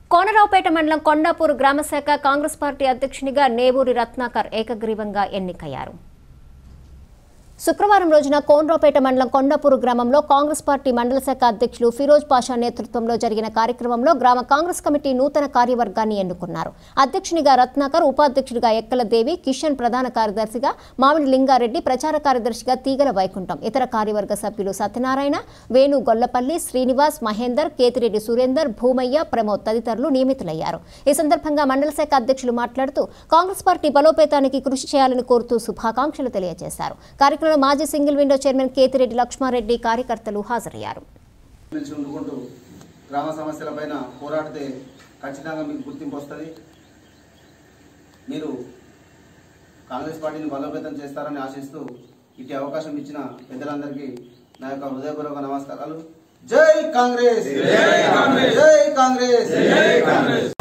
కోనరావుపేట మండలం కొండాపూర్ గ్రామశాఖ కాంగ్రెస్ పార్టీ అధ్యక్షునిగా నేవూరి రత్నాకర్ ఏకగ్రీవంగా ఎన్నికయ్యారు శుక్రవారం రోజున కోనరావుపేట మండలం కొండాపూర్ గ్రామంలో కాంగ్రెస్ పార్టీ మండల శాఖ అధ్యక్షులు ఫిరోజ్ పాషా నేతృత్వంలో జరిగిన కార్యక్రమంలో గ్రామ కాంగ్రెస్ కమిటీ నూతన కార్యవర్గాన్ని ఎన్నుకున్నారు అధ్యక్షునిగా రత్నాకర్ ఉపాధ్యక్షుడిగా ఎక్కల దేవి కిషన్ ప్రధాన కార్యదర్శిగా మామిడి లింగారెడ్డి ప్రచార కార్యదర్శిగా తీగల వైకుంఠం ఇతర కార్యవర్గ సభ్యులు సత్యనారాయణ వేణు గొల్లపల్లి శ్రీనివాస్ మహేందర్ కేతిరెడ్డి సురేందర్ భూమయ్య ప్రమోద్ తదితరులు నియమితులయ్యారు ఈ సందర్భంగా మండల శాఖ అధ్యక్షులు మాట్లాడుతూ కాంగ్రెస్ పార్టీ బలోపేతానికి కృషి చేయాలని కోరుతూ శుభాకాంక్షలు తెలియజేశారు కార్యక్రమంలో మాజీ single window chairman Kethireddy Lakshmareddy కార్యకర్తలు హాజరయ్యారు నుంచి ఉండుకుంటూ గ్రామ సమస్యలపైన పోరాడితే ఖచ్చితంగా మీకు గుర్తింపు వస్తుంది మీరు కాంగ్రెస్ పార్టీని బలోపేతం చేస్తారని ఆశిస్తూ ఇటు అవకాశం ఇచ్చిన పెద్దలందరికీ నా యొక్క హృదయపూర్వక నమస్కారాలు జై కాంగ్రెస్ జై కాంగ్రెస్